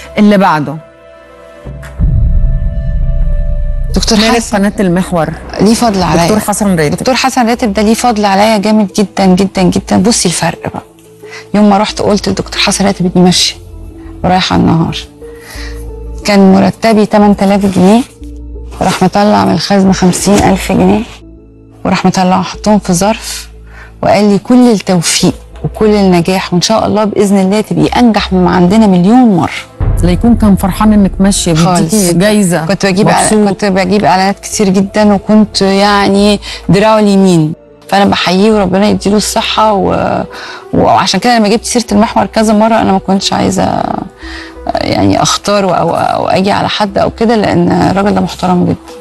اللي بعده دكتور مالك حسن قناه المحور ليه فضل عليا دكتور حسن راتب دكتور حسن راتب ده ليه فضل عليا جامد جدا جدا جدا بصي الفرق بقى يوم ما رحت قلت للدكتور حسن راتب اني ماشيه ورايحه على النهار كان مرتبي 8000 جنيه راح مطلع من الخزنه 50000 جنيه وراح مطلع حطهم في ظرف وقال لي كل التوفيق وكل النجاح وان شاء الله باذن الله تبقي انجح مما عندنا مليون مره ليكون كان فرحان انك ماشيه خالص. بيديكي جايزه كنت بجيب إعلان- مبسوط. كنت بجيب اعلانات كتير جدا وكنت يعني دراعه اليمين فانا بحييه وربنا يديله الصحه و... وعشان كده لما جبت سيره المحور كذا مره انا ما كنتش عايزه يعني اختار او او اجي على حد او كده لان الراجل ده محترم جدا